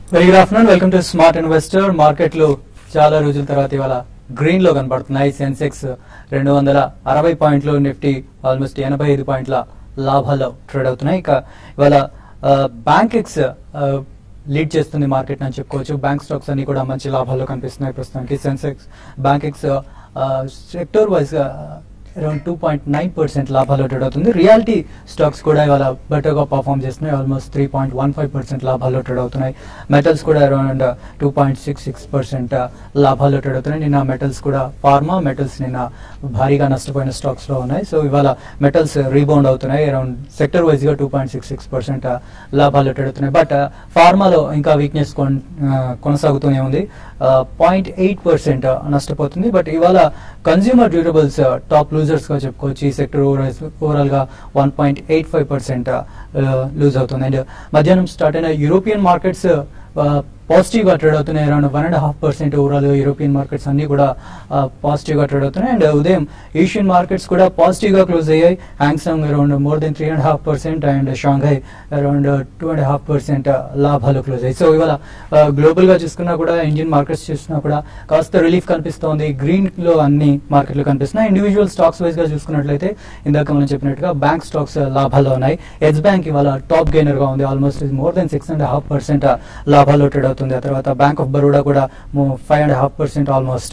Very good afternoon welcome to smart investor మార్కెట్లు చాలా రోజుల తర్వాత ఇవాళ గ్రీన్ లో కనబడుతున్నాయి సెన్సెక్స్ రెండు వందల అరవై పాయింట్లు నిఫ్టీ ఆల్మోస్ట్ ఎనభై ఐదు పాయింట్ల లాభాల్లో ట్రేడ్ అవుతున్నాయి ఇక ఇవాళ బ్యాంక్ ఎక్స్ లీడ్ చేస్తుంది మార్కెట్ అని చెప్పుకోవచ్చు బ్యాంక్ స్టాక్స్ అన్ని కూడా మంచి లాభాల్లో కనిపిస్తున్నాయి ప్రస్తుతానికి Sensex Bankex sector wise గా around two point nine percent లాభాల్లో ట్రేడ్ అవుతుంది రియాలిటీ స్టాక్స్ కూడా ఇవాళ బెటర్ గా పర్ఫామ్ చేస్తున్నాయి almost three point one five percent లాభాల్లో ట్రేడ్ అవుతున్నాయి మెటల్స్ కూడా around two point six six percent లాభాల్లో ట్రేడ్ అవుతున్నాయి నిన్న మెటల్స్ కూడా ఫార్మా మెటల్స్ నిన్న భారీగా నష్టపోయిన స్టాక్స్ లో ఉన్నాయి సో ఇవాళ మెటల్స్ రీబౌండ్ అవుతున్నాయి అరౌండ్ సెక్టర్ వైజ్ గా two point six six percent లాభాల్లో ట్రేడ్ అవుతున్నాయి బట్ ఫార్మాలో ఇంకా వీక్నెస్ కొనసాగుతూనే ఉంది పాయింట్ ఎయిట్ పర్సెంట్ నష్టపోతుంది బట్ ఇవాళ కన్జ్యూమర్ డ్యూరబుల్స్ టాప్ లూజర్స్ గా చెప్పుకోవచ్చు ఈ సెక్టర్ ఓవరాల్ గా one point eight five percent lose అవుతుంది అండ్ మధ్యాహ్నం స్టార్ట్ అయిన యూరోపియన్ మార్కెట్స్ పాజిటివ్ గా ట్రేడ్ అవుతున్నాయి around one and half percent overall European markets అన్ని కూడా పాజిటివ్ గా ట్రేడ్ అవుతున్నాయి అండ్ ఉదయం ఏషియన్ మార్కెట్స్ కూడా పాజిటివ్ గా క్లోజ్ అయ్యాయి Hang Seng around more than three and half percent and Shanghai around two and half percent లాభాలు క్లోజ్ అయ్యాయి సో ఇవాళ గ్లోబల్ గా చూసుకున్నా కూడా ఇండియన్ మార్కెట్స్ చూసినా కూడా కాస్త రిలీఫ్ కనిపిస్తోంది గ్రీన్ లో అన్ని మార్కెట్లు కనిపిస్తున్నాయి ఇండివిజువల్ స్టాక్స్ వైజ్ గా చూసుకున్నట్లయితే ఇందాక మనం చెప్పినట్టుగా బ్యాంక్ స్టాక్స్ లాభాల్లో ఉన్నాయి ఎస్ బ్యాంక్ ఇవాళ టాప్ గెయినర్ గా ఉంది almost more than six and half percent లాభాల్లో ట్రేడ్ అవుతుంది ఆ తర్వాత బ్యాంక్ ఆఫ్ బరోడా కూడా five and half percent almost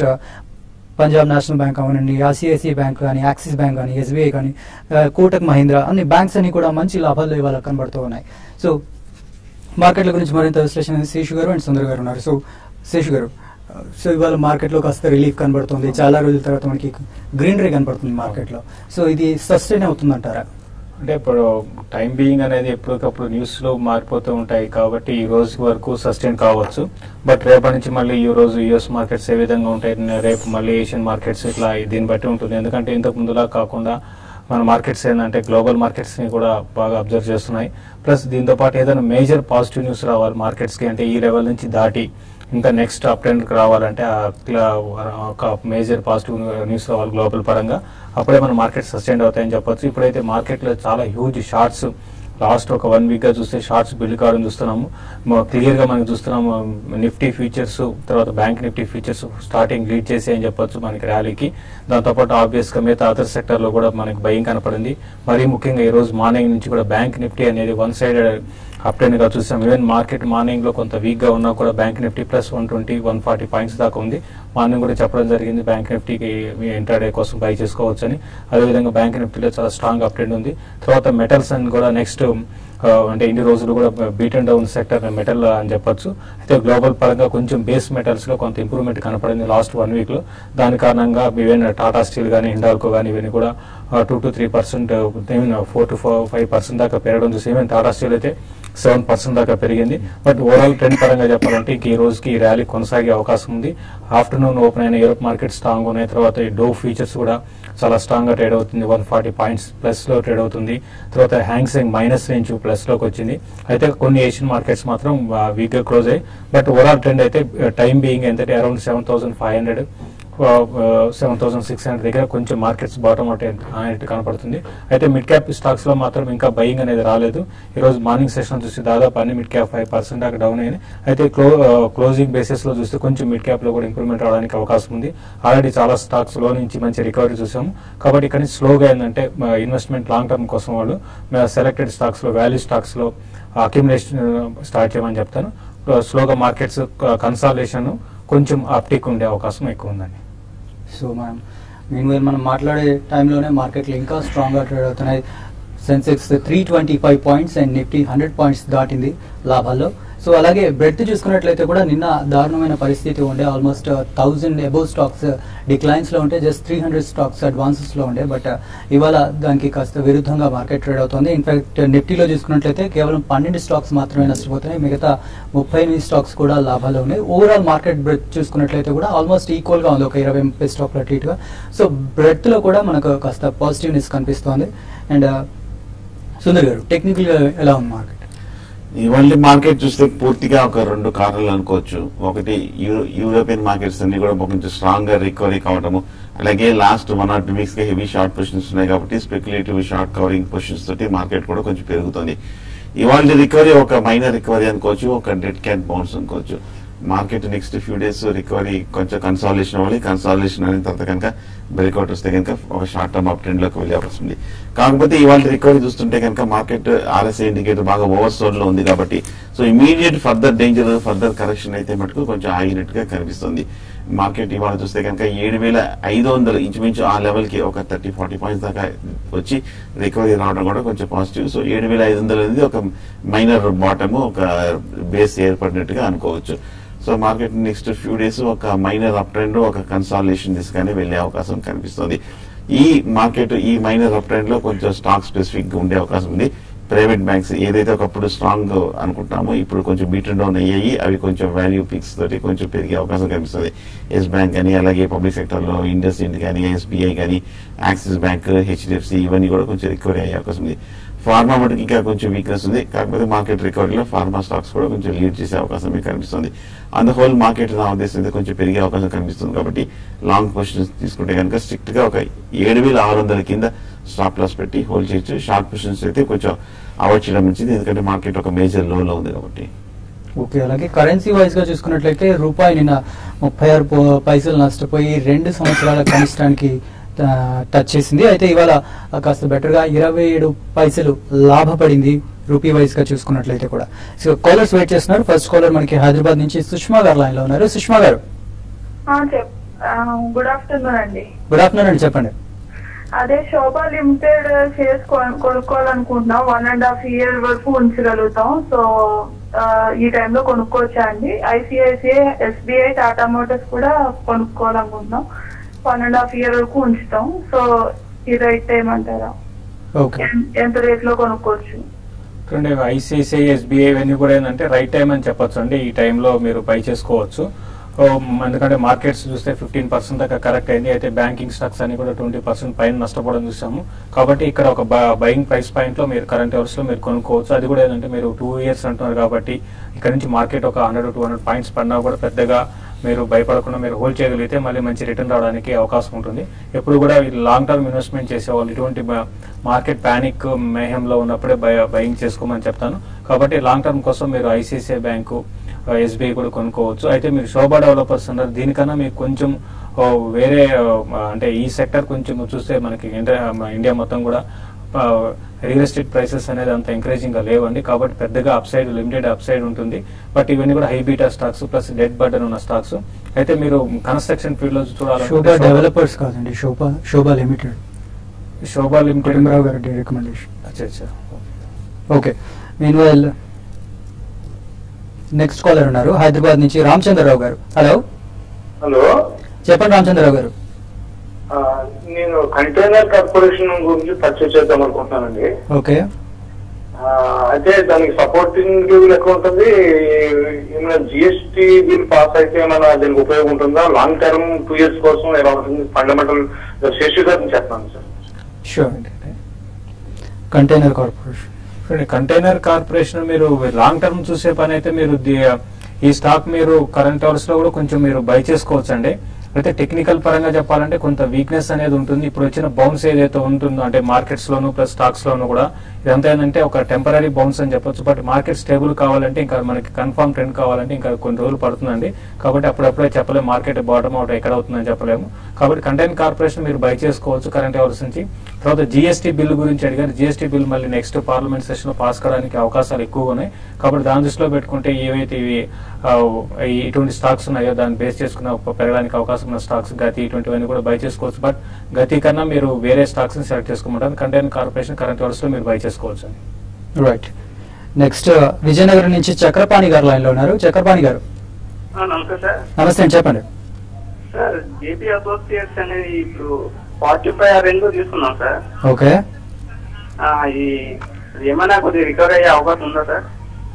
Punjab National Bank అవనండి ఐసిఐసిఐ బ్యాంక్ కానీ యాక్సిస్ బ్యాంక్ కానీ ఎస్బీఐ కానీ కోటక్ మహీంద్రా అన్ని బ్యాంక్స్ అన్ని కూడా మంచి లాభాల్లో ఇవాళ కనబడుతూ ఉన్నాయి సో మార్కెట్ల గురించి మరింత విశ్లేషణ శేషు గారు అండ్ సుందర్ గారు ఉన్నారు సో శేషు గారు సో ఇవాళ మార్కెట్లో కాస్త రిలీఫ్ కనబడుతుంది చాలా రోజుల తర్వాత మనకి గ్రీనరీ కనబడుతుంది మార్కెట్లో సో ఇది సస్టైన్ అవుతుందంటారా అంటే ఇప్పుడు టైం బీయింగ్ అనేది ఎప్పటికప్పుడు న్యూస్ లో మారిపోతూ ఉంటాయి కాబట్టి ఈ రోజు వరకు సస్టైన్ కావచ్చు బట్ రేపటి నుంచి మళ్ళీ ఈ రోజు యుఎస్ మార్కెట్స్ ఏ విధంగా ఉంటాయి రేపు మళ్ళీ ఏషియన్ మార్కెట్స్ ఇట్లా దీన్ని బట్టి ఉంటుంది ఎందుకంటే ఇంతకు ముందులా కాకుండా మన మార్కెట్స్ ఏంటంటే గ్లోబల్ మార్కెట్స్ ని కూడా బాగా అబ్జర్వ్ చేస్తున్నాయి ప్లస్ దీంతో పాటు ఏదైనా మేజర్ పాజిటివ్ న్యూస్ రావాలి మార్కెట్స్ కి అంటే ఈ లెవెల్ నుంచి దాటి ఇంకా నెక్స్ట్ అప్ ట్రెండ్ రావాలంటే ఆ క్లా- ఒక మేజర్ పాజిటివ్ న్యూస్ రావాలి గ్లోబల్ పరంగా అప్పుడే మన మార్కెట్ సస్టైన్ అవుతాయని చెప్పొచ్చు ఇప్పుడైతే మార్కెట్ లో చాలా హ్యూజ్ షార్ట్స్ లాస్ట్ ఒక వన్ వీక్ గా చూస్తే షార్ట్స్ బిల్డ్ కావడం చూస్తున్నాము క్లియర్ గా మనం చూస్తున్నాము నిఫ్టీ ఫ్యూచర్స్ తర్వాత bank Nifty futures starting lead చేసి అని చెప్పొచ్చు మనకి ర్యాలీకి దాంతోపాటు ఆబ్వియస్ గా మిగతా అదర్ సెక్టర్ లో కూడా మనకి భయం కనపడింది మరీ ముఖ్యంగా ఈ రోజు మార్నింగ్ నుంచి కూడా బ్యాంక్ నిఫ్టీ అనేది వన్ సైడెడ్ అప్ ట్రెండ్ గా చూసాం ఈవెన్ మార్కెట్ మార్నింగ్ లో కొంత వీక్ గా ఉన్నా కూడా bank Nifty plus one twenty one forty points దాకా ఉంది మార్నింగ్ కూడా చెప్పడం జరిగింది బ్యాంక్ నిఫ్టీకి మీ ఇంటర్డే కోసం బై చేసుకోవచ్చు అని అదేవిధంగా బ్యాంక్ నిఫ్టీలో చాలా స్ట్రాంగ్ అప్ ట్రెండ్ ఉంది తర్వాత మెటల్స్ అని కూడా నెక్స్ట్ అంటే ఇన్ని రోజులు కూడా beaten down sector metal అని చెప్పొచ్చు అయితే గ్లోబల్ పరంగా కొంచెం బేస్ మెటల్స్ లో కొంత ఇంప్రూవ్మెంట్ కనపడింది లాస్ట్ వన్ వీక్ లో దాని కారణంగా ఈవెన్ టాటా స్టీల్ కానీ హిండాల్కో కానీ ఇవన్నీ కూడా two to three percent four to four five percent దాకా పెరగడం చూసి ఈవెన్ టాటా స్టీల్ అయితే సెవెన్ పర్సెంట్ దాకా పెరిగింది బట్ ఓవరాల్ ట్రెండ్ పరంగా చెప్పాలంటే ఇంక ఈ రోజుకి ఈ ర్యాలీ కొనసాగే అవకాశం ఉంది ఆఫ్టర్నూన్ ఓపెన్ అయిన యూరోప్ మార్కెట్ స్ట్రాంగ్ ఉన్నాయి తర్వాత ఈ డో ఫీచర్స్ కూడా చాలా స్ట్రాంగ్ గా ట్రేడ్ అవుతుంది వన్ ఫార్టీ పాయింట్స్ ప్లస్ లో ట్రేడ్ అవుతుంది తర్వాత హ్యాంగ్సెంగ్ మైనస్ రేంజ్ ప్లస్ లోకి వచ్చింది అయితే కొన్ని ఏషియన్ మార్కెట్స్ మాత్రం వీక్ గా క్లోజ్ అయ్యి బట్ ఓవరాల్ ట్రెండ్ అయితే టైం బీయింగ్ ఏంటంటే around seven thousand five hundred seven thousand six hundred దగ్గర కొంచెం మార్కెట్స్ బాటమ్ అవుట్ అయినట్టు కనపడుతుంది అయితే మిడ్ క్యాప్ స్టాక్స్ లో మాత్రం ఇంకా బయింగ్ అనేది రాలేదు ఈ రోజు మార్నింగ్ సెషన్ చూసి దాదాపు అన్ని మిడ్ క్యాప్ ఫైవ్ పర్సెంట్ దాకా డౌన్ అయ్యాయి అయితే క్లో క్లోజింగ్ బేసిస్ లో చూస్తే కొంచెం మిడ్ క్యాప్ లో కూడా ఇంప్రూవ్మెంట్ అవడానికి అవకాశం ఉంది ఆల్రెడీ చాలా స్టాక్స్ లో నుంచి మంచి రికవరీ చూసాము కాబట్టి ఇక్కడ నుంచి స్లోగా ఏంటంటే ఇన్వెస్ట్మెంట్ లాంగ్ టర్మ్ కోసం వాళ్ళు సెలెక్టెడ్ స్టాక్స్ లో వాల్యూ స్టాక్స్ లో అక్యుమిలేషన్ స్టార్ట్ చేయమని చెప్తాను స్లోగా మార్కెట్స్ కన్సాలేషన్ కొంచెం అప్టిక్ ఉండే అవకాశం ఎక్కువ ఉందండి సో మనం మీన్ మనం మాట్లాడే టైంలోనే మార్కెట్లు ఇంకా స్ట్రాంగ్ గా ట్రేడ్ అవుతున్నాయి Sensex three twenty five points and Nifty hundred points దాటింది లాభాల్లో సో అలాగే బ్రెడ్ చూసుకున్నట్లయితే కూడా నిన్న దారుణమైన పరిస్థితి ఉండే almost thousand above stocks declines లో ఉంటే just three hundred stocks advances లో ఉండే బట్ ఇవాళ దానికి కాస్త విరుద్ధంగా మార్కెట్ ట్రేడ్ అవుతుంది ఇన్ఫాక్ట్ నిఫ్టీలో చూసుకున్నట్లయితే కేవలం పన్నెండు స్టాక్స్ మాత్రమే నష్టపోతున్నాయి మిగతా ముప్పై ఎనిమిది స్టాక్స్ కూడా లాభాలు ఉన్నాయి ఓవరాల్ మార్కెట్ బ్రెడ్ చూసుకున్నట్లయితే కూడా ఆల్మోస్ట్ ఈక్వల్ గా ఉంది ఒక ఇరవై ముప్పై స్టాక్ అటు ఇటుగా సో బ్రెడ్ లో కూడా మనకు కాస్త పాజిటివ్నెస్ కనిపిస్తోంది అండ్ సుందర్ గారు టెక్నికల్ గా ఎలా ఉంది మార్కెట్ ఇవాళ మార్కెట్ చూస్తే పూర్తిగా ఒక రెండు కారణాలు అనుకోవచ్చు ఒకటి యూ- యూరోపియన్ మార్కెట్స్ అన్ని కూడా కొంచెం స్ట్రాంగ్ గా రికవరీ కావడము అలాగే last one or two weeks గా హెవీ షార్ట్ పొజిషన్స్ ఉన్నాయి కాబట్టి స్పెక్యులేటివ్ షార్ట్ కవరింగ్ పొజిషన్స్ తోటి మార్కెట్ కూడా కొంచెం పెరుగుతుంది ఇవాళ రికవరీ ఒక మైనర్ రికవరీ అనుకోవచ్చు ఒక డెడ్ క్యాట్ బౌన్స్ అనుకోవచ్చు market next few days recovery కొంచెం కన్సాలేషన్ అవ్వాలి కన్సాలేషన్ అయిన తర్వాత కనుక బ్రేక్అవుట్ వస్తే కనుక ఒక షార్ట్ టర్మ్ అప్ ట్రెండ్ లోకి వెళ్ళే అవకాశం ఉంది కాకపోతే ఇవాళ రికవరీ చూస్తుంటే కనుక మార్కెట్ ఆర్ఎస్ఐ ఇండికేటర్ బాగా ఓవర్ సోల్ లో ఉంది కాబట్టి so immediate further danger further correction అయితే మటుకు కొంచెం ఆగినట్టుగా కనిపిస్తుంది మార్కెట్ ఇవాళ చూస్తే కనుక ఏడు వేల ఐదు వందలు ఇంచుమించు ఆ లెవెల్ కి ఒక థర్టీ ఫార్టీ పాయింట్స్ దాకా వచ్చి రికవరీ రావడం కూడా కొంచెం పాజిటివ్ సో ఏడు వేల ఐదు వందలు అనేది ఒక మైనర్ బాటమ్ ఒక బేస్ ఏర్పడినట్టుగా అనుకోవచ్చు so market next few days ఒక మైనర్ అప్ ట్రెండ్ ఒక కన్సాలేషన్ దిశగానే వెళ్లే అవకాశం కనిపిస్తుంది ఈ మార్కెట్ ఈ మైనర్ అప్ ట్రెండ్ లో కొంచెం స్టాక్ స్పెసిఫిక్ గా ఉండే అవకాశం ఉంది ప్రైవేట్ బ్యాంక్స్ ఏదైతే ఒకప్పుడు స్ట్రాంగ్ అనుకుంటామో ఇప్పుడు కొంచెం బీట్ డౌన్ అయ్యాయి అవి కొంచెం వాల్యూ పిక్స్ తోటి కొంచెం పెరిగే అవకాశం కనిపిస్తుంది ఎస్ బ్యాంక్ కానీ అలాగే పబ్లిక్ సెక్టర్ లో ఇండస్ ఇండ్ కానీ ఎస్బీఐ కానీ యాక్సిస్ బ్యాంక్ హెచ్డిఎఫ్సి ఇవన్నీ కూడా కొంచెం రికవరీ అయ్యే అవకాశం ఉంది ఫార్మా మటుకు ఇంకా కొంచెం వీక్నెస్ ఉంది కాకపోతే మార్కెట్ రికవరీలో ఫార్మా స్టాక్స్ కూడా కొంచెం లీడ్ చేసే అవకాశం మీకు కనిపిస్తుంది ఆన్ ద హోల్ మార్కెట్ నా ఉద్దేశం అయితే కొంచెం పెరిగే అవకాశం కనిపిస్తుంది కాబట్టి లాంగ్ పొజిషన్స్ తీసుకుంటే కనుక స్ట్రిక్ట్ గా ఒక ఏడు వేల ఆరు వందల కింద స్టాప్ లాస్ పెట్టి హోల్డ్ చేయొచ్చు షార్ట్ పొజిషన్స్ అయితే కొంచెం అవాయిడ్ చేయడం మంచిది ఎందుకంటే మార్కెట్ ఒక మేజర్ లోలో ఉంది కాబట్టి ఓకే అలాగే కరెన్సీ వైజ్ గా చూసుకున్నట్లయితే రూపాయి నిన్న ముప్పై ఆరు పో- పైసలు నష్టపోయి రెండు సంవత్సరాల కనిష్టానికి ఆ, టచ్ చేసింది అయితే ఇవాళ ఆ, కాస్త బెటర్ గా ఇరవై ఏడు పైసలు లాభపడింది రూపీ వైజ్ గా చూసుకున్నట్లయితే కూడా సో కాలర్స్ వెయిట్ చేస్తున్నారు ఫస్ట్ కాలర్ మనకి హైదరాబాద్ నుంచి సుష్మా గారు లైన్ లో ఉన్నారు సుష్మా గారు ఆ, చెప్ గుడ్ ఆఫ్టర్నూన్ అండి గుడ్ ఆఫ్టర్నూన్ అండి చెప్పండి అదే శోభా లిమిటెడ్ షేర్స్ కొ- కొనుక్కోవాలనుకుంటున్నాం వన్ అండ్ హాఫ్ ఇయర్ వరకు ఉంచగలుగుతాం సో ఆ, ఈ టైంలో కొనుక్కోవచ్చా అండి ఐసిఐసిఐ ఎస్బీఐ టాటా మోటార్స్ కూడా కొనుక్కోవాలనుకుంటున్నాం వన్ అండ్ హాఫ్ ఇయర్ వరకు ఉంచుతాం సో ఈ రైట్ టైం అంటారా ఓకే ఎన్- ఎంత రేట్ లో కొనుక్కోవచ్చు చూడండి ఐసిఐసిఐ ఎస్బీఐ ఇవన్నీ కూడా ఏంటంటే రైట్ టైం అని చెప్పొచ్చు అండి ఈ టైంలో మీరు బై చేసుకోవచ్చు ఓ, ఎందుకంటే మార్కెట్స్ చూస్తే ఫిఫ్టీన్ పర్సెంట్ దాకా కరెక్ట్ అయింది అయితే బ్యాంకింగ్ స్టాక్స్ అన్ని కూడా ట్వంటీ పర్సెంట్ పైన నష్టపోవడం చూసాము కాబట్టి ఇక్కడ ఒక బయింగ్ ప్రైస్ పాయింట్ లో మీరు కరెంట్ అవర్స్ లో మీరు కొనుక్కోవచ్చు అది కూడా ఏంటంటే మీరు టూ ఇయర్స్ అంటున్నారు కాబట్టి ఇక్కడ నుంచి మార్కెట్ ఒక హండ్రెడ్ టూ హండ్రెడ్ పాయింట్స్ పడినా కూడా పెద్దగా మీరు భయపడకుండా మీరు హోల్డ్ చేయగలిగితే మళ్ళీ మంచి రిటర్న్ రావడానికి అవకాశం ఉంటుంది ఎప్పుడు కూడా లాంగ్ టర్మ్ ఇన్వెస్ట్మెంట్ చేసేవాళ్ళు ఇటువంటి మార్కెట్ ప్యానిక్ మేహంలో ఉన్నప్పుడే బయింగ్ చేసుకోమని చెప్తాను కాబట్టి లాంగ్ టర్మ్ కోసం మీరు ఐసిఐసిఐ బ్యాంకు ఎస్బీఐ కూడా కొనుక్కోవచ్చు అయితే మీరు శోభా డెవలపర్స్ అన్నారు దీనికన్నా మీకు కొంచెం ఓ, వేరే ఆ, అంటే ఈ సెక్టర్ కొంచెం చూస్తే మనకి ఇండియా ఇండియా మొత్తం కూడా రియల్ ఎస్టేట్ ప్రైసెస్ అనేది అంత ఎంకరేజింగ్ గా లేవండి కాబట్టి పెద్దగా up side limited up side ఉంటుంది బట్ ఇవన్నీ కూడా high beta stocks plus debt burden ఉన్న స్టాక్స్ అయితే మీరు కన్స్ట్రక్షన్ ఫీల్డ్ లో శోభా చూడాలంటే డెవలపర్స్ కాదండి శోభా శోభా లిమిటెడ్ శోభా లిమిటెడ్ కుటుంబరావు గారి రికమెండేషన్ అచ్చా అచ్చా okay mean while next caller ఉన్నారు హైదరాబాద్ నుంచి రామచంద్రరావు గారు హలో హలో చెప్పండి రామచంద్రరావు గారు ఆ, నేను కంటైనర్ కార్పొరేషన్ గురించి పర్చేస్ చేద్దాం అనుకుంటున్నానండి ఓకే ఆ, అయితే దానికి సపోర్టింగ్ ఎక్కడ ఉంటుంది ఏమైనా జిఎస్టీ బిల్ పాస్ అయితే ఏమైనా దానికి ఉపయోగం ఉంటుందా లాంగ్ టర్మ్ టూ ఇయర్స్ కోసం ఎలా ఉంటుంది ఫండమెంటల్ శేషు గారిని చెప్తాను సార్ షూర్ కంటైనర్ కార్పొరేషన్ చూడండి కంటైనర్ కార్పొరేషన్ మీరు లాంగ్ టర్మ్ చూసే పని అయితే మీరు ది- ఈ స్టాక్ మీరు కరెంట్ అవర్స్ లో కూడా కొంచెం మీరు బై చేసుకోవచ్చు అండి అయితే టెక్నికల్ పరంగా చెప్పాలంటే కొంత వీక్నెస్ అనేది ఉంటుంది ఇప్పుడు వచ్చిన బౌన్స్ ఏదైతే ఉంటుందో అంటే మార్కెట్స్ లోను ప్లస్ స్టాక్స్ లోను కూడా ఇదంతా ఏంటంటే ఒక టెంపరీ బౌన్స్ అని చెప్పొచ్చు బట్ మార్కెట్ స్టేబుల్ కావాలంటే ఇంకా మనకి కన్ఫర్మ్ ట్రెండ్ కావాలంటే ఇంకా కొన్ని రోజులు పడుతుందండి కాబట్టి అప్పుడప్పుడే చెప్పలేము మార్కెట్ బాటమ్ అవుట్ ఎక్కడ అవుతుందని చెప్పలేము కాబట్టి కంటైనర్ కార్పొరేషన్ మీరు బై చేసుకోవచ్చు కరెంట్ అవర్స్ నుంచి తర్వాత జిఎస్టీ బిల్ గురించి అడిగారు జిఎస్టీ బిల్ మళ్ళీ నెక్స్ట్ పార్లమెంట్ సెషన్ లో పాస్ కావడానికి అవకాశాలు ఎక్కువగా ఉన్నాయి కాబట్టి దాని దృష్టిలో పెట్టుకుంటే ఏవైతే ఇవి ఆ, ఈ ఇటువంటి స్టాక్స్ ఉన్నాయో దాన్ని బేస్ చేసుకున్న ఒక పెరగడానికి అవకాశం ఉన్న స్టాక్స్ గతి ఇటువంటివన్నీ కూడా బై చేసుకోవచ్చు బట్ గతి కన్నా మీరు వేరే స్టాక్స్ ని సెలెక్ట్ చేసుకోమంటారు కంటైనర్ కార్పొరేషన్ కరెంట్ అవర్స్ లో మీరు బై చేసుకోవచ్చు అండి రైట్ నెక్స్ట్ విజయనగరం నుంచి చక్రపాణి గారు లైన్ లో ఉన్నారు చక్రపాణి గారు నమస్తే సార్ నమస్తే అండి చెప్పండి సార్ జేపీ అసోసియేట్స్ అనేది ఇప్పుడు ఫార్టీ ఫైవ్ రెండు తీసుకున్నాం సార్ ఓకే ఆ, ఈ ఏమైనా కొద్దిగా రికవరీ అయ్యే అవకాశం ఉందా సార్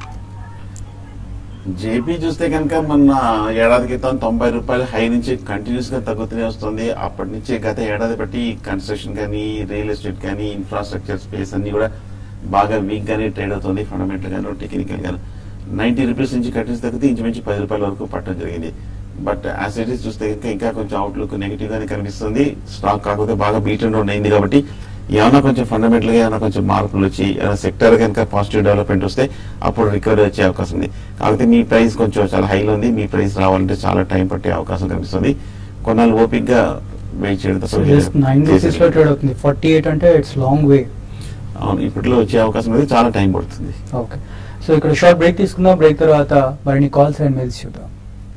జేపీ చూస్తే కనుక మొన్న ఏడాది క్రితం తొంభై రూపాయల హై నుంచి కంటిన్యూస్ గా తగ్గుతూనే వస్తుంది అప్పటి నుంచి గత ఏడాది బట్టి కన్స్ట్రక్షన్ కానీ రియల్ ఎస్టేట్ కానీ ఇన్ఫ్రాస్ట్రక్చర్ స్పేస్ అన్ని కూడా బాగా వీక్ గానే ట్రేడ్ అవుతుంది ఫండమెంటల్ గాను టెక్నికల్ గాను నైన్టీ రూపీస్ నుంచి కంటిన్యూస్ తగ్గితే ఇంచుమించు పది రూపాయల వరకు పట్టడం జరిగింది బట్ యాసిటీస్ చూస్తే కనుక ఇంకా కొంచెం అవుట్లుక్ నెగిటివ్ గానే కనిపిస్తుంది స్టాక్ కాకపోతే బాగా బీట్ అండ్ డౌన్ అయింది కాబట్టి ఏమైనా కొంచెం ఫండమెంటల్ గా ఏమైనా కొంచెం మార్పులు వచ్చి ఏమైనా సెక్టర్ కనుక పాజిటివ్ డెవలప్మెంట్ వస్తే అప్పుడు రికవరీ వచ్చే అవకాశం ఉంది కాకపోతే మీ ప్రైస్ కొంచెం చాలా హైలో ఉంది మీ ప్రైస్ రావాలంటే చాలా టైం పట్టే అవకాశం కనిపిస్తుంది కొన్నాళ్ళు ఓపిక్ గా వెయిట్ చేయడం తప్ప వేరే జస్ట్ నైన్ రూపీస్ లో చేసేది. ట్రేడ్ అవుతుంది ఫార్టీ ఎయిట్ అంటే ఇట్స్ లాంగ్ వే అవును ఇప్పట్లో వచ్చే అవకాశం అయితే చాలా టైం పడుతుంది ఓకే సో ఇక్కడ షార్ట్ బ్రేక్ తీసుకుందాం బ్రేక్ తర్వాత మరిన్ని కాల్స్ అండ్ మెయిల్స్ చూద్దాం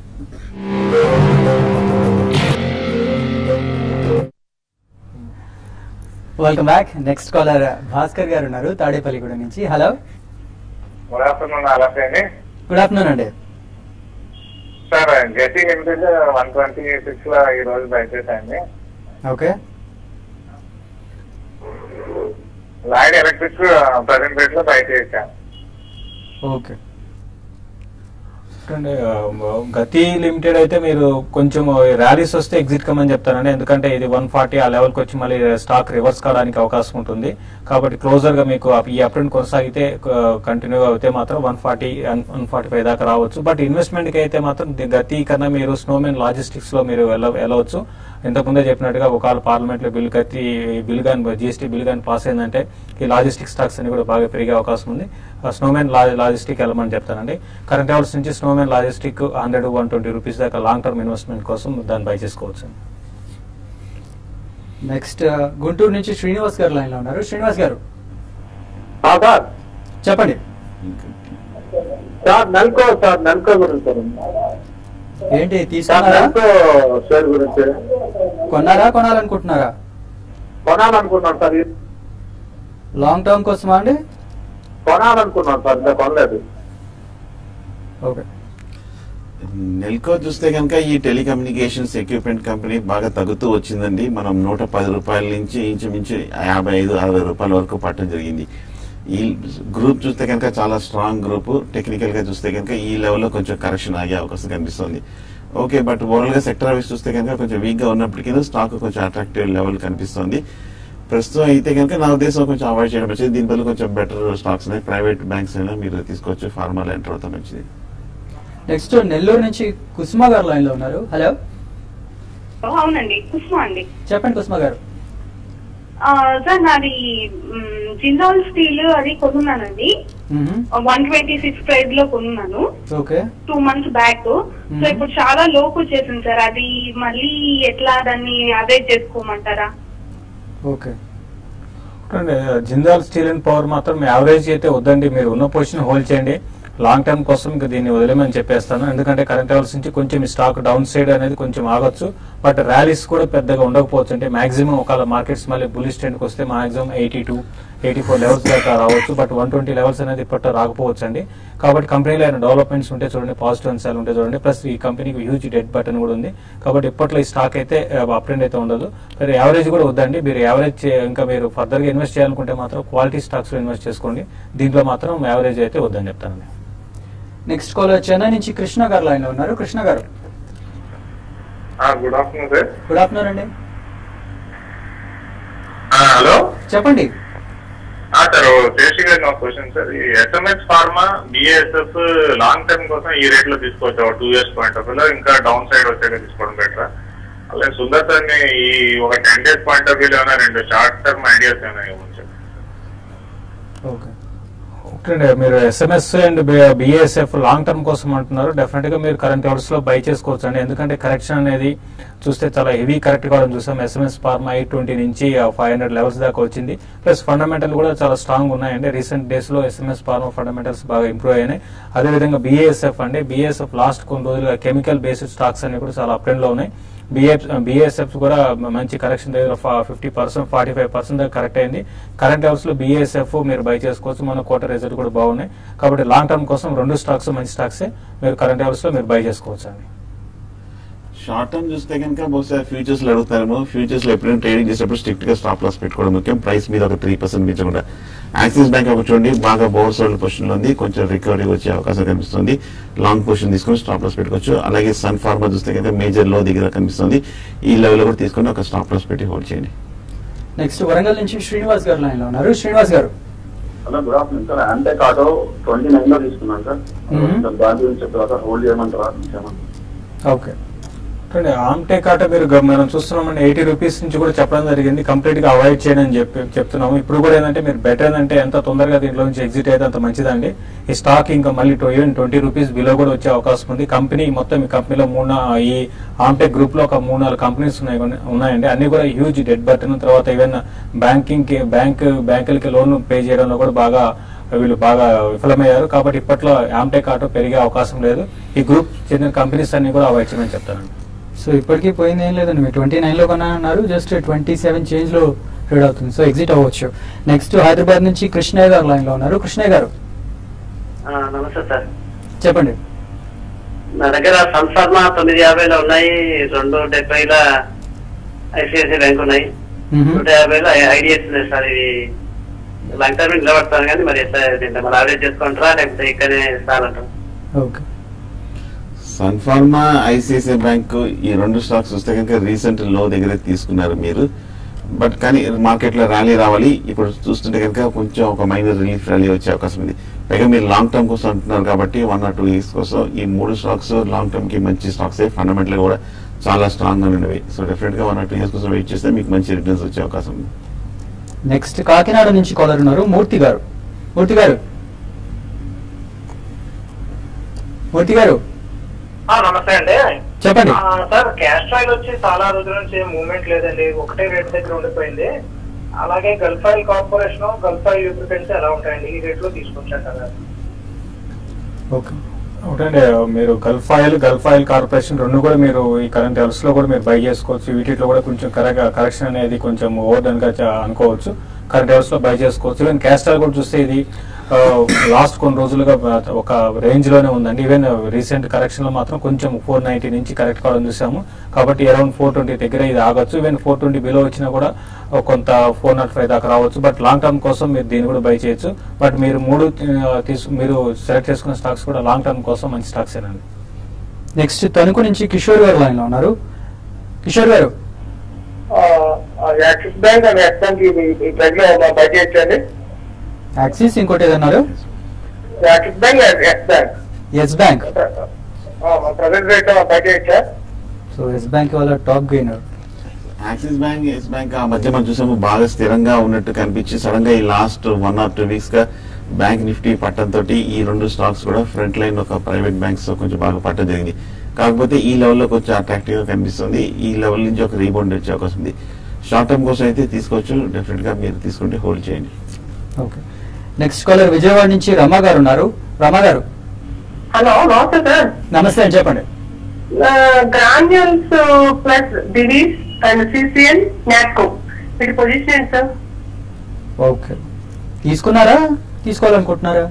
welcome back next caller Bhaskar garu ఉన్నారు తాడేపల్లిగూడ నుంచి హలో గుడ్ ఆఫ్టర్నూన్ అలాగే అండి గుడ్ ఆఫ్టర్నూన్ అండి sir Gati limited one twenty six లో ఈ రోజు బయటేసాయండి okay Lloyd electric present rate లో బయట వేసాను ఓకే అంటే, ఆ, గతి లిమిటెడ్ అయితే మీరు కొంచెం ర్యాలీస్ వస్తే ఎగ్జిట్ కమ్మని చెప్తానండి ఎందుకంటే ఇది వన్ ఫార్టీ ఆ లెవెల్కి వచ్చి మళ్ళీ స్టాక్ రివర్స్ కావడానికి అవకాశం ఉంటుంది కాబట్టి క్లోజర్ గా మీకు అప్- ఈ అప్ ట్రెండ్ కొనసాగితే కంటిన్యూగా అయితే మాత్రం one forty one forty five దాకా రావచ్చు బట్ ఇన్వెస్ట్మెంట్ కి అయితే మాత్రం ది- గతి కన్నా మీరు స్నోమెన్ లాజిస్టిక్స్ లో మీరు వెళ్ళ వెళ్ళవచ్చు ఇంతకుముందే చెప్పినట్టుగా ఒకవేళ పార్లమెంట్ లో బిల్ గతి బిల్ గాని జిఎస్టీ బిల్ గాని పాస్ అయిందంటే ఈ లాజిస్టిక్ స్టాక్స్ అన్ని కూడా బాగా పెరిగే అవకాశం ఉంది స్నోమెన్ లాజిస్టిక్ వెళ్ళమని చెప్తానండి కరెంట్ లెవెల్స్ నుంచి Snowman logistic hundred one twenty rupees దాకా లాంగ్ టర్మ్ ఇన్వెస్ట్మెంట్ కోసం దాన్ని బై చేసుకోవచ్చు నెక్స్ట్ గుంటూరు నుంచి శ్రీనివాస్ గారు లైన్ లో ఉన్నారు శ్రీనివాస్ గారు సార్ చెప్పండి సార్ నల్కో సార్ నల్కో గురించి సార్ ఏంటి సార్ తీసుకున్నారా నల్కో షేర్ గురించి కొన్నారా కొనాలనుకుంటున్నారా కొనాలనుకున్నాను సార్ లాంగ్ టర్మ్ కోసమా అండి కొనాలనుకున్నాను సార్ ఇంకా కొనలేదు ఓకే నెల్కో చూస్తే కనుక ఈ టెలికమ్యూనికేషన్స్ ఎక్విప్మెంట్ కంపెనీ బాగా తగ్గుతూ వచ్చిందండి మనం నూట పది రూపాయల నుంచి ఇంచుమించు యాభై ఐదు అరవై రూపాయల వరకు పట్టడం జరిగింది ఈ గ్రూప్ చూస్తే కనుక చాలా స్ట్రాంగ్ గ్రూప్ టెక్నికల్ గా చూస్తే కనుక ఈ లెవెల్లో కొంచెం కరెక్షన్ ఆగే అవకాశం కనిపిస్తుంది ఓకే బట్ ఓవరాల్ గా సెక్టర్ వైస్ చూస్తే కనుక కొంచెం వీక్ గా ఉన్నప్పటికీ స్టాక్ కొంచెం అట్రాక్టివ్ లెవెల్ కనిపిస్తుంది ప్రస్తుతం అయితే కనుక నా ఉద్దేశం కొంచెం అవాయిడ్ చేయడం మంచిది దీని బదులు కొంచెం బెటర్ స్టాక్స్ ఉన్నాయి ప్రైవేట్ బ్యాంక్స్ అయినా మీరు తీసుకోవచ్చు ఫార్మాలో ఎంటర్ అవుతాం మంచిది నెక్స్ట్ నెల్లూరు నుంచి కుసుమ గారు లైన్ లో ఉన్నారు హలో అవునండి కుసుమ అండి చెప్పండి కుసుమ గారు ఆ, సార్ నాది మ్, జిందాల్ స్టీల్ అది కొనున్నానండి వన్ ట్వంటీ సిక్స్ ప్రైస్ లో కొనున్నాను okay two months back so Mhm. ఇప్పుడు చాలా లోకు వచ్చేసింది సార్ అది మళ్ళీ ఎట్లా దాన్ని అదే చేసుకోమంటారా ఓకే చూడండి జిందాల్ స్టీల్ అండ్ పవర్ మాత్రం యావరేజ్ అయితే వద్దండి మీరు ఉన్న పొజిషన్ హోల్డ్ చేయండి లాంగ్ టర్మ్ కోసం ఇంకా దీన్ని వదిలేమని చెప్పేస్తాను ఎందుకంటే కరెంట్ లెవెల్స్ నుంచి కొంచెం ఈ స్టాక్ డౌన్ సైడ్ అనేది కొంచెం ఆగొచ్చు బట్ ర్యాలీస్ కూడా పెద్దగా ఉండకపోవచ్చు అంటే మాక్సిమం ఒకవేళ మార్కెట్స్ మళ్ళీ బులిష్ ట్రెండ్కి వస్తే maximum eighty two eighty four levels దాకా రావచ్చు బట్ వన్ ట్వంటీ లెవెల్స్ అనేది ఇప్పట్లో రాకపోవచ్చు అండి కాబట్టి కంపెనీలో అయినా డెవలప్మెంట్స్ ఉంటే చూడండి పాజిటివ్ అంశాలు ఉంటే చూడండి ప్లస్ ఈ కంపెనీకి హ్యూజ్ డెట్ బటన్ కూడా ఉంది కాబట్టి ఇప్పట్లో ఈ స్టాక్ అయితే అప్ ట్రెండ్ అయితే ఉండదు మీరు యావరేజ్ కూడా వద్దండి మీరు యావరేజ్ ఇంకా మీరు ఫర్దర్ గా ఇన్వెస్ట్ చేయాలనుకుంటే మాత్రం క్వాలిటీ స్టాక్స్ లో ఇన్వెస్ట్ చేసుకోండి దీంట్లో మాత్రం యావరేజ్ అయితే వద్దని చెప్తాను నెక్స్ట్ కాలర్ చెన్నై నుంచి కృష్ణ గారు లైన్ లో ఉన్నారు కృష్ణ గారు good afternoon sir good afternoon అండి హలో చెప్పండి సార్ శేషి గారి నా క్వశ్చన్ సార్ ఈ SMS pharma BSF long term కోసం ఈ రేట్ లో తీసుకోవచ్చు టూ ఇయర్స్ పాయింట్ ఆఫ్ లో ఇంకా డౌన్ సైడ్ వచ్చాక తీసుకోవడం బెటర్ అలాగే సుందర్ సార్ ని ఈ ఒక టెన్ డేస్ పాయింట్ ఆఫ్ వ్యూలో ఏమైనా రెండు షార్ట్ టర్మ్ ఐడియాస్ ఏమైనా ఇవ్వచ్చు సార్ ఓకే ఓకే మీరు SMS and BSF long term కోసం అంటున్నారు డెఫినెట్ గా మీరు కరెంట్ లెవెల్స్ లో బై చేసుకోవచ్చు అండి ఎందుకంటే కరెక్షన్ అనేది చూస్తే చాలా హెవీ కరెక్ట్ కావడం చూసాం ఎస్ఎంఎస్ ఫార్మా ఎయిట్ ట్వంటీ నుంచి ఫైవ్ హండ్రెడ్ లెవెల్స్ దాకా వచ్చింది ప్లస్ ఫండమెంటల్ కూడా చాలా స్ట్రాంగ్ ఉన్నాయండి రీసెంట్ డేస్ లో ఎస్ఎంఎస్ ఫార్మా ఫండమెంటల్స్ బాగా ఇంప్రూవ్ అయినాయి అదేవిధంగా బిఏఎస్ఎఫ్ అండి బిఎస్ఎఫ్ లాస్ట్ కొన్ని రోజులుగా కెమికల్ బేస్డ్ స్టాక్స్ అన్ని కూడా చాలా అప్ ట్రెండ్ లో ఉన్నాయి బిఎఫ్ బిఎస్ఎఫ్ కూడా మంచి కరెక్షన్ దగ్గర fifty percent forty five percent దగ్గర కరెక్ట్ అయింది కరెంట్ లెవెల్స్ లో బిఎస్ఎఫ్ మీరు బై చేసుకోవచ్చు మన క్వార్టర్ రిజల్ట్ కూడా బాగున్నాయి కాబట్టి లాంగ్ టర్మ్ కోసం రెండు స్టాక్స్ మంచి స్టాక్సే మీరు కరెంట్ లెవెల్స్ లో మీరు బై చేసుకోవచ్చు అండి షార్ట్ టర్మ్ చూస్తే కనుక బహుశా ఫ్యూచర్స్ లో అడుగుతారేమో ఫ్యూచర్స్ లో ఎప్పుడైనా ట్రేడింగ్ చేసేటప్పుడు స్ట్రిక్ట్ గా స్టాప్ లాస్ పెట్టుకోవడం ముఖ్యం ప్రైస్ మీద ఒక త్రీ పర్సెంట్ పెంచకుండా యాక్సిస్ బ్యాంక్ ఒక చూడండి బాగా బోర్ సోల్డ్ పొజిషన్ లో ఉంది కొంచెం రికవరీ వచ్చే అవకాశం కనిపిస్తుంది లాంగ్ పొజిషన్ తీసుకొని స్టాప్ లాస్ పెట్టుకోవచ్చు అలాగే సన్ ఫార్మా చూస్తే కనుక మేజర్ లో దగ్గర కనిపిస్తుంది ఈ లెవెల్ కూడా తీసుకొని ఒక స్టాప్ లాస్ పెట్టి హోల్డ్ చేయండి నెక్స్ట్ వరంగల్ నుంచి శ్రీనివాస్ గారు లైన్ లో ఉన్నారు శ్రీనివాస్ గారు హలో గుడ్ ఆఫ్టర్నూన్ సార్ అంటే ఆటో ట్వంటీ నైన్ లో తీసుకున్నాను సార్ మ్మ్. దాని గురించి చెప్పారా సార్ హోల్డ్ చేయమంటారా చేయమంటారా ఓకే చూడండి ఆమ్టెక్ ఆట మీరు గ- మనం చూస్తున్నామండి ఎయిటీ రూపీస్ నుంచి కూడా చెప్పడం జరిగింది కంప్లీట్ గా అవాయిడ్ చేయడం అని చెప్పి చెప్తున్నాము ఇప్పుడు కూడా ఏంటంటే మీరు బెటర్ ఏంటంటే ఎంత తొందరగా దీంట్లో నుంచి ఎగ్జిట్ అయితే అంత మంచిదండి ఈ స్టాక్ ఇంకా మళ్ళీ ఈవెన్ ట్వంటీ రూపీస్ బిలో కూడా వచ్చే అవకాశం ఉంది కంపెనీ మొత్తం ఈ కంపెనీలో మూడు నా- ఈ ఆమ్టెక్ గ్రూప్ లో ఒక మూడు నాలుగు కంపెనీస్ ఉన్నాయి ఉన్నాయండి అన్ని కూడా హ్యూజ్ డెట్ బటన్ తర్వాత ఈవెన్ బ్యాంకింగ్ కి బ్యాంక్ బ్యాంకులకి లోన్ పే చేయడంలో కూడా బాగా వీళ్ళు బాగా విఫలమయ్యారు కాబట్టి ఇప్పట్లో ఆమ్టెక్ ఆటో పెరిగే అవకాశం లేదు ఈ గ్రూప్ చెందిన కంపెనీస్ అన్ని కూడా అవాయిడ్ చేయమని చెప్తానండి సో ఇప్పటికీ పోయింది ఏం లేదండి మీరు ట్వంటీ నైన్ లో కొన్నా అన్నారు జస్ట్ ట్వంటీ సెవెన్ చేంజ్ లో ట్రేడ్ అవుతుంది సో ఎగ్జిట్ అవ్వచ్చు నెక్స్ట్ హైదరాబాద్ నుంచి కృష్ణయ్య గారు లైన్ లో ఉన్నారు కృష్ణయ్య గారు ఆ, నమస్తే సార్ చెప్పండి నా దగ్గర సంఫర్మ తొమ్మిది యాభైలో ఉన్నాయి రెండు డెబ్బైల ఐసిఐసిఐ బ్యాంక్ ఉన్నాయి మ్మ్. నూట యాభైలో ఐడిఎస్ ఉన్నాయి సార్ ఇది లాంగ్ టర్మ్ నిలబడతాను కానీ మరి ఎట్లా దీంట్లో మరి ఆవరేజ్ చేసుకుంటారా లేకపోతే ఇక్కడనే సాలంటారా ఓకే సన్ఫార్మా ఐసిఐసిఐ బ్యాంక్ ఈ రెండు స్టాక్స్ వస్తే కనుక రీసెంట్ లో దగ్గర తీసుకున్నారు మీరు బట్ కానీ మార్కెట్ లో ర్యాలీ రావాలి ఇప్పుడు చూస్తుంటే కనుక కొంచెం ఒక మైనర్ రిలీఫ్ ర్యాలీ వచ్చే అవకాశం ఉంది పైగా మీరు లాంగ్ టర్మ్ కోసం అంటున్నారు కాబట్టి వన్ ఆర్ టూ ఇయర్స్ కోసం ఈ మూడు స్టాక్స్ లాంగ్ టర్మ్ కి మంచి స్టాక్స్ ఫండమెంటల్ కూడా చాలా స్ట్రాంగ్ గా ఉన్నవి సో డెఫినెట్ గా వన్ ఆర్ టూ ఇయర్స్ కోసం వెయిట్ చేస్తే మీకు మంచి రిటర్న్స్ వచ్చే అవకాశం ఉంది నెక్స్ట్ కాకినాడ నుంచి కాలర్ ఉన్నారు మూర్తి గారు మూర్తి గారు మూర్తి గారు నమస్తే అండి చెప్పండి ఆ, సార్ క్యాస్ట్ ఆయిల్ వచ్చి చాలా రోజుల నుంచి మూవ్మెంట్ లేదండి ఒకటే రేట్ దగ్గర ఉండిపోయింది అలాగే Gulf oil corporation Gulf oil lubricants ఎలా ఉంటాయండి ఈ రేట్ లో తీసుకొచ్చారు కదా ఓకే ఒకటండి మీరు Gulf oil Gulf oil corporation రెండు కూడా మీరు ఈ కరెంట్ లెవెల్స్ లో కూడా మీరు బై చేసుకోవచ్చు వీటిలో కూడా కొంచెం కరెక్షన్ అనేది కొంచెం ఓవర్ డన్ గా చా- అనుకోవచ్చు కరెంట్ లెవెల్స్ లో బై చేసుకోవచ్చు ఈవెన్ క్యాస్ట్ ఆయిల్ కూడా చూస్తే ఇది లాస్ట్ కొన్ని రోజులుగా బ- ఒక రేంజ్ లోనే ఉందండి ఈవెన్ రీసెంట్ కరెక్షన్ లో మాత్రం కొంచెం ఫోర్ నైన్టీ నుంచి కరెక్ట్ కావడం చూసాము కాబట్టి అరౌండ్ ఫోర్ ట్వంటీ దగ్గర ఇది ఆగొచ్చు ఈవెన్ ఫోర్ ట్వంటీ బిలో వచ్చినా కూడా ఒక కొంత ఫోర్ నాట్ ఫైవ్ దాకా రావచ్చు బట్ లాంగ్ టర్మ్ కోసం మీరు దీన్ని కూడా బై చేయొచ్చు బట్ మీరు మూడు ఆ, తీసు మీరు సెలెక్ట్ చేసుకున్న స్టాక్స్ కూడా లాంగ్ టర్మ్ కోసం మంచి స్టాక్స్ ఏనండి నెక్స్ట్ తణుకు నుంచి కిషోర్ గారు లైన్ లో ఉన్నారు కిషోర్ గారు Axis bank and Yes bank ఈ ప్రైస్ లో బడ్జెట్ అండి యాక్సిస్ ఇంకోటి ఏదన్నారు Axis bank Yes bank Yes bank present rate budget sir so Yes bank వాళ్ళ top gainer Axis bank Yes bank ఆ మధ్య మనం చూసాము బాగా స్థిరంగా ఉన్నట్టు కనిపించి సడన్ గా ఈ last one or two weeks గా బ్యాంక్ నిఫ్టీ పట్టడంతో ఈ రెండు స్టాక్స్ కూడా ఫ్రంట్ లైన్ ఒక ప్రైవేట్ బ్యాంక్స్ కొంచెం బాగా పట్టడం జరిగింది కాకపోతే ఈ లెవెల్లో కొంచెం అట్రాక్టివ్ గా కనిపిస్తుంది ఈ లెవెల్ నుంచి ఒక రీబౌండ్ వచ్చే అవకాశం ఉంది షార్ట్ టర్మ్ కోసం అయితే తీసుకోవచ్చు డెఫినెట్ గా మీరు తీసుకుంటే హోల్డ్ చేయండి ఓకే నెక్స్ట్ కాలర్ విజయవాడ నుంచి రమా గారు ఉన్నారు రమా గారు హలో నమస్తే సార్ నమస్తే అండి చెప్పండి granules plus Divis and CCN Natco వీటి పొజిషన్ ఏంటి సార్ ఓకే తీసుకున్నారా తీసుకోవాలనుకుంటున్నారా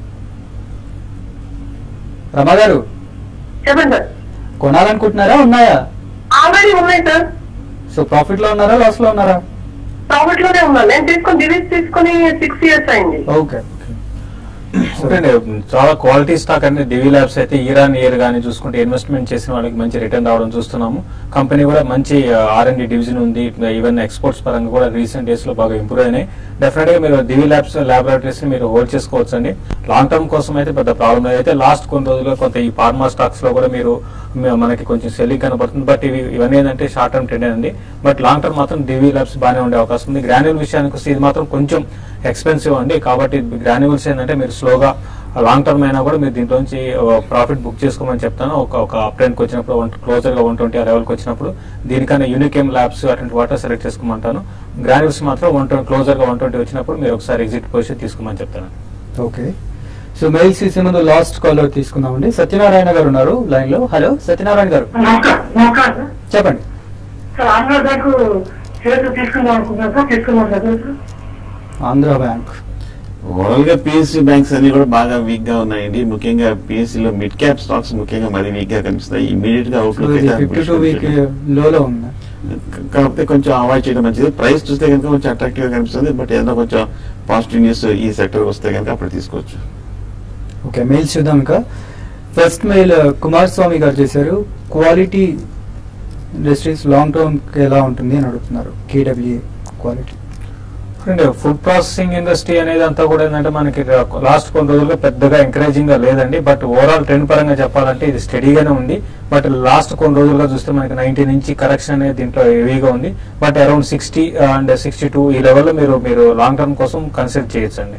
రమా గారు చెప్పండి సార్ కొనాలనుకుంటున్నారా ఉన్నాయా ఆల్రెడీ ఉన్నాయి సార్ సో ప్రాఫిట్ లో ఉన్నారా లాస్ లో ఉన్నారా ప్రాఫిట్ లోనే ఉన్నాను నేను తీసుకొని డివిస్ తీసుకొని సిక్స్ ఇయర్స్ అయింది ఓకే చూడండి చాలా క్వాలిటీ స్టాక్ అంటే డివి ల్యాబ్స్ అయితే ఇయర్ ఆన్ ఇయర్ గానీ చూసుకుంటే ఇన్వెస్ట్మెంట్ చేసిన వాళ్ళకి మంచి రిటర్న్ రావడం చూస్తున్నాము కంపెనీ కూడా మంచి ఆర్ అండ్ డివిజన్ ఉంది ఈవెన్ ఎక్స్పోర్ట్స్ పరంగా కూడా రీసెంట్ డేస్ లో బాగా ఇంప్రూవ్ అయినాయి డెఫినెట్ గా మీరు డివి ల్యాబ్స్ ల్యాబొరేటరీస్ ని మీరు హోల్డ్ చేసుకోవచ్చు అండి లాంగ్ టర్మ్ కోసం అయితే పెద్ద ప్రాబ్లం లేదు అయితే లాస్ట్ కొన్ని రోజులుగా కొంత ఈ ఫార్మా స్టాక్స్ లో కూడా మీరు మ- మనకి కొంచెం సెల్లింగ్ కనబడుతుంది బట్ ఇవి ఇవన్నీ ఏంటంటే షార్ట్ టర్మ్ ట్రెండ్ అండి బట్ లాంగ్ టర్మ్ మాత్రం డివి ల్యాబ్స్ బాగానే ఉండే అవకాశం ఉంది గ్రాన్యుల్ విషయానికి వస్తే ఇది మాత్రం కొంచెం ఎక్స్పెన్సివ్ అండి కాబట్టి గ్రాన్యువల్స్ ఏంటంటే మీరు స్లోగా లాంగ్ టర్మ్ అయినా కూడా మీరు దీంట్లోంచి ప్రాఫిట్ బుక్ చేసుకోమని చెప్తాను ఒక ఒక అప్ ట్రెండ్కి వచ్చినప్పుడు వన్ క్లోజర్ గా వన్ ట్వంటీ ఆ లెవెల్కి వచ్చినప్పుడు దీనికన్నా యూనికేమ్ ల్యాబ్స్ అటువంటి వాటర్ సెలెక్ట్ చేసుకోమంటాను గ్రాన్యుల్స్ మాత్రం వన్ ట్వంటీ క్లోజర్ గా వన్ ట్వంటీ వచ్చినప్పుడు మీరు ఒకసారి ఎగ్జిట్ పొజిషన్ తీసుకోమని చెప్తాను ఓకే సో మెయిల్స్ తీసే ముందు లాస్ట్ కాలర్ తీసుకుందామండి సత్యనారాయణ గారు ఉన్నారు లైన్ లో హలో సత్యనారాయణ గారు చెప్పండి సార్ ఆంధ్ర బ్యాంక్ షేర్స్ తీసుకుందాం అనుకుంటున్నాను సార్ తీసుకుందాం సార్ ఆంధ్ర బ్యాంక్ ఓవరాల్ గా పిఎస్సి బ్యాంక్స్ అన్ని కూడా బాగా వీక్ గా ఉన్నాయండి ముఖ్యంగా పిఎస్సి లో మిడ్ క్యాప్ స్టాక్స్ ముఖ్యంగా మరీ వీక్ గా కనిపిస్తాయి ఇమీడియట్ గా అవుట్లుక్ అయితే ఫిఫ్టీ టూ వీక్ లోలో ఉంది కాకపోతే కొంచెం అవాయిడ్ చేయడం మంచిది ప్రైస్ చూస్తే కనుక కొంచెం అట్రాక్టివ్ గా కనిపిస్తుంది బట్ ఏదైనా కొంచెం పాజిటివ్ న్యూస్ ఈ సెక్టర్ వస్తే కనుక అప్పుడు తీసుకోవచ్చు ఓకే మెయిల్స్ చూద్దాం ఇంకా ఫస్ట్ మెయిల్ కుమార్ స్వామి గారు చేశారు క్వాలిటీ ఇండస్ట్రీస్ లాంగ్ టర్మ్ ఎలా ఉంటుంది అని అడుగుతున్నారు కేడబ్ల్యూ క్వాలిటీ చూడండి ఫుడ్ ప్రాసెసింగ్ ఇండస్ట్రీ అనేది అంతా కూడా ఏంటంటే మనకి లాస్ట్ కొన్ని రోజులుగా పెద్దగా ఎంకరేజింగ్ గా లేదండి బట్ ఓవరాల్ ట్రెండ్ పరంగా చెప్పాలంటే ఇది స్టడీగానే ఉంది బట్ లాస్ట్ కొన్ని రోజులుగా చూస్తే మనకి నైన్టీ నుంచి కరెక్షన్ అనేది దీంట్లో హెవీగా ఉంది but around sixty and sixty two ఈ లెవెల్లో మీరు మీరు లాంగ్ టర్మ్ కోసం కన్సిడర్ చేయొచ్చండి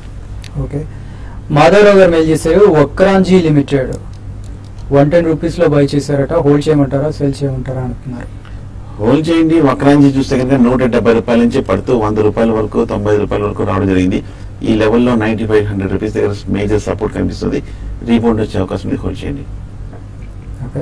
ఓకే మాధవరావు గారు మెయిల్ చేశారు Vakrangee limited one ten rupees లో బై చేశారట హోల్డ్ చేయమంటారా సెల్ చేయమంటారా అంటున్నారు హోల్డ్ చేయండి వక్రాంజీ చూస్తే కనుక నూట డెబ్బై రూపాయల నుంచి పడుతూ వంద రూపాయల వరకు తొంభై ఐదు రూపాయల వరకు రావడం జరిగింది ఈ లెవెల్లో నైన్టీ ఫైవ్ హండ్రెడ్ రూపీస్ దగ్గర మేజర్ సపోర్ట్ కనిపిస్తుంది రీబౌండ్ వచ్చే అవకాశం ఉంది హోల్డ్ చేయండి ఓకే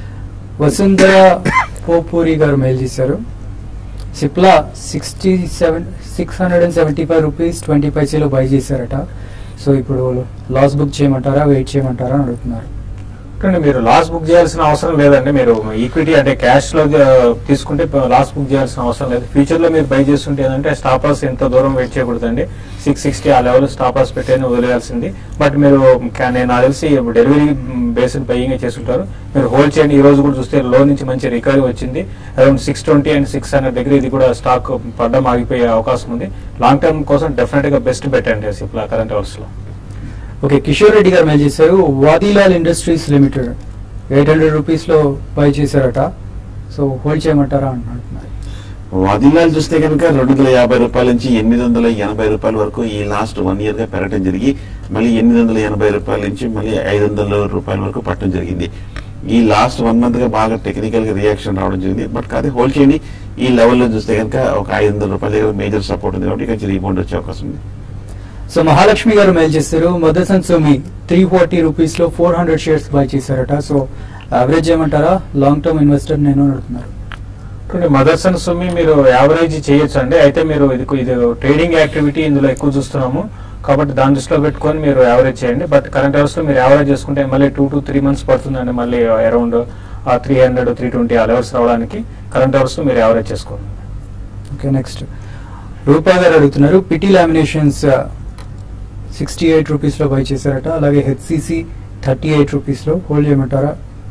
వసుంధర పోపూరి గారు మెయిల్ చేశారు Cipla sixty seven six hundred and seventy five rupees twenty పైసీలో బై చేశారట సో ఇప్పుడు లాస్ బుక్ చేయమంటారా వెయిట్ చేయమంటారా అని అడుగుతున్నారు చూడండి మీరు లాస్ బుక్ చేయాల్సిన అవసరం లేదండి మీరు ఈక్విటీ అంటే క్యాష్ లో ఆ, తీసుకుంటే లాస్ బుక్ చేయాల్సిన అవసరం లేదు ఫ్యూచర్ లో మీరు బై చేస్తుంటే ఏంటంటే స్టాప్ లాస్ ఎంత దూరం వెయిట్ చేయకూడదండి సిక్స్ సిక్స్టీ ఆ లెవెల్ స్టాప్ లాస్ పెట్టేని వదిలేయాల్సింది బట్ మీరు కా- నేను నాకు తెలిసి డెలివరీ బేస్డ్ బయింగ్ చేస్తుంటారు మీరు హోల్డ్ చేయండి ఈ రోజు కూడా చూస్తే లో నుంచి మంచి రికవరీ వచ్చింది around six twenty and six hundred దగ్గర ఇది కూడా స్టాక్ పడ్డం ఆగిపోయే అవకాశం ఉంది లాంగ్ టర్మ్ కోసం డెఫినెట్ గా బెస్ట్ పెట్టండి సిప్లా కరెంట్ అవర్స్ లో ఓకే కిషోర్ రెడ్డి గారు మెయిల్ చేశారు Vadilal industries limited eight hundred rupees లో బై చేశారట సో హోల్డ్ చేయమంటారా అని అడుగుతున్నారు వాదిలాలు చూస్తే కనుక రెండు వందల యాభై రూపాయల నుంచి ఎనిమిది వందల ఎనభై రూపాయల వరకు ఈ లాస్ట్ వన్ ఇయర్ గా పెరగడం జరిగి మళ్ళీ ఎనిమిది వందల ఎనభై రూపాయల నుంచి మళ్ళీ ఐదు వందల రూపాయల వరకు పట్టడం జరిగింది ఈ లాస్ట్ వన్ మంత్ గా బాగా టెక్నికల్ గా రియాక్షన్ రావడం జరిగింది బట్ కాదు హోల్డ్ చేయండి ఈ లెవెల్లో చూస్తే కనుక ఒక ఐదు వందల రూపాయల దగ్గర మేజర్ సపోర్ట్ ఉంది కాబట్టి కొంచెం రీబౌండ్ వచ్చే అవకాశం ఉంది సో మహాలక్ష్మి గారు మెయిల్ చేశారు Motherson Sumi three forty rupees లో ఫోర్ హండ్రెడ్ షేర్స్ బై చేశారట సో యావరేజ్ చేయమంటారా లాంగ్ టర్మ్ ఇన్వెస్టర్ నేను అని అడుగుతున్నారు చూడండి మదర్స్ అండ్ సుమి మీరు యావరేజ్ చేయొచ్చు అండి అయితే మీరు ఇది ఇది ట్రేడింగ్ యాక్టివిటీ ఇందులో ఎక్కువ చూస్తున్నాము కాబట్టి దాని దృష్టిలో పెట్టుకొని మీరు యావరేజ్ చేయండి బట్ కరెంట్ అవర్స్ లో మీరు యావరేజ్ చేసుకుంటే మళ్ళీ టూ టు త్రీ మంత్స్ పడుతుందండి మళ్ళీ around three hundred three twenty ఆ లెవెల్స్ రావడానికి కరెంట్ అవర్స్ లో మీరు యావరేజ్ చేసుకోండి ఓకే నెక్స్ట్ రూపా గారు అడుగుతున్నారు PT laminations sixty eight rupees లో బై చేశారట అలాగే హెచ్సిసి థర్టీ ఎయిట్ రూపీస్ లో హోల్డ్ చేయమంటారా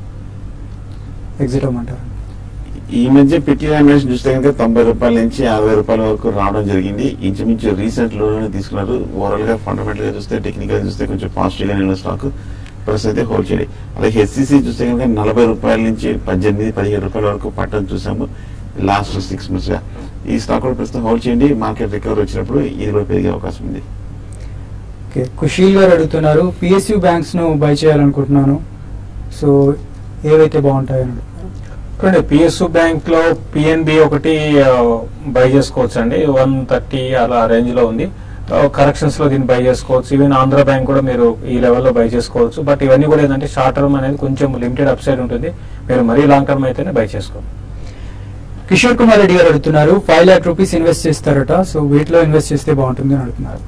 ఎగ్జిట్ అవ్వమంటారా ఈ మధ్య పెట్టి లామినేషన్ చూస్తే కనుక తొంభై రూపాయల నుంచి అరవై రూపాయల వరకు రావడం జరిగింది ఇంచుమించు రీసెంట్ లోనే తీసుకున్నారు ఓవరాల్ గా ఫండమెంటల్ గా చూస్తే టెక్నికల్ గా చూస్తే కొంచెం పాజిటివ్ గా నిన్న స్టాక్ ప్లస్ అయితే హోల్డ్ చేయండి అలాగే హెచ్సిసి చూస్తే కనుక నలభై రూపాయల నుంచి పద్దెనిమిది పదిహేడు రూపాయల వరకు పట్టడం చూసాము లాస్ట్ సిక్స్ మంత్స్ గా ఈ స్టాక్ కూడా ప్రస్తుతం హోల్డ్ చేయండి మార్కెట్ రికవర్ వచ్చినప్పుడు ఇది కూడా పెరిగే అవకాశం ఉంది ఓకే కుషీల్ గారు అడుగుతున్నారు పిఎస్యు బ్యాంక్స్ ను బై చేయాలనుకుంటున్నాను సో ఏవైతే బాగుంటాయని అడుగుతున్నారు. చూడండి పిఎస్యు బ్యాంక్ లో పిఎన్బి ఒకటి బై చేసుకోవచ్చు అండి వన్ థర్టీ అలా రేంజ్ లో ఉంది కరెక్షన్స్ లో దీన్ని బై చేసుకోవచ్చు ఈవెన్ ఆంధ్ర బ్యాంక్ కూడా మీరు ఈ లెవెల్లో బై చేసుకోవచ్చు బట్ ఇవన్నీ కూడా ఏంటంటే షార్ట్ టర్మ్ అనేది కొంచెం లిమిటెడ్ అప్ సైడ్ ఉంటుంది మీరు మరీ లాంగ్ టర్మ్ అయితేనే బై చేసుకోవాలి కిషోర్ కుమార్ రెడ్డి గారు అడుగుతున్నారు ఫైవ్ లాక్ రూపీస్ ఇన్వెస్ట్ చేస్తారట సో వీటిలో ఇన్వెస్ట్ చేస్తే బాగుంటుంది అని అడుగుతున్నారు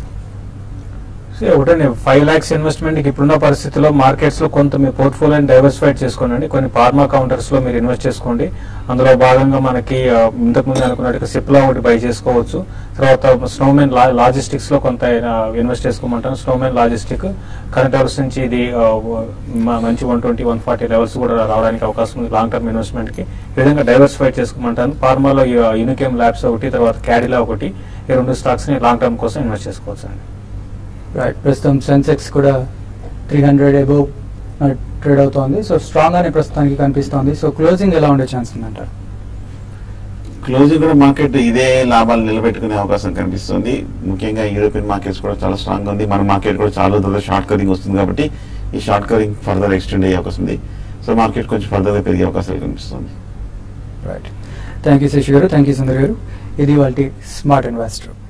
సో ఒకటండి ఫైవ్ లాక్స్ ఇన్వెస్ట్మెంట్ ఇప్పుడున్న పరిస్థితిలో మార్కెట్స్ లో కొంత మీ పోర్ట్ఫోలియోని డైవర్సిఫైడ్ చేసుకోండి కొన్ని ఫార్మా కౌంటర్స్ లో మీరు ఇన్వెస్ట్ చేసుకోండి అందులో భాగంగా మనకి ఆ, ఇంతకుముందు అనుకున్నట్టుగా సిప్లా ఒకటి బై చేసుకోవచ్చు తర్వాత స్నోమెన్ లాజిస్టిక్స్ లో కొంత ఇన్వెస్ట్ చేసుకోమంటాను స్నోమెన్ లాజిస్టిక్ కరెంట్ అవర్స్ నుంచి ఇది ఆ, మ- మంచి one twenty one forty levels కూడా రావడానికి అవకాశం ఉంది లాంగ్ టర్మ్ ఇన్వెస్ట్మెంట్ కి ఈ విధంగా డైవర్సిఫైడ్ చేసుకోమంటాను ఫార్మాలో యూనికేమ్ ల్యాబ్స్ ఒకటి తర్వాత క్యాడిలా ఒకటి ఈ రెండు స్టాక్స్ ని లాంగ్ టర్మ్ కోసం ఇన్వెస్ట్ చేసుకోవచ్చు అండి రైట్ ప్రస్తుతం సెన్సెక్స్ కూడా త్రీ హండ్రెడ్ అబౌవ్ ట్రేడ్ అవుతోంది సో స్ట్రాంగ్ గానే ప్రస్తుతానికి కనిపిస్తోంది సో క్లోజింగ్ ఎలా ఉండే ఛాన్స్ ఉందంటారు క్లోజింగ్ కూడా మార్కెట్ ఇదే లాభాలు నిలబెట్టుకునే అవకాశం కనిపిస్తుంది ముఖ్యంగా యూరోపియన్ మార్కెట్స్ కూడా చాలా స్ట్రాంగ్ ఉంది మన మార్కెట్ కూడా చాలా దూరం షార్ట్ కవరింగ్ వస్తుంది కాబట్టి ఈ షార్ట్ కవరింగ్ ఫర్దర్ ఎక్స్టెండ్ అయ్యే అవకాశం ఉంది సో మార్కెట్ కొంచెం ఫర్దర్ గా పెరిగే అవకాశాలు కనిపిస్తుంది రైట్ థ్యాంక్ యూ శశి గారు థ్యాంక్ యూ సుందర్ గారు ఇది వాళ్ళ స్మార్ట్ ఇన్వెస్టర్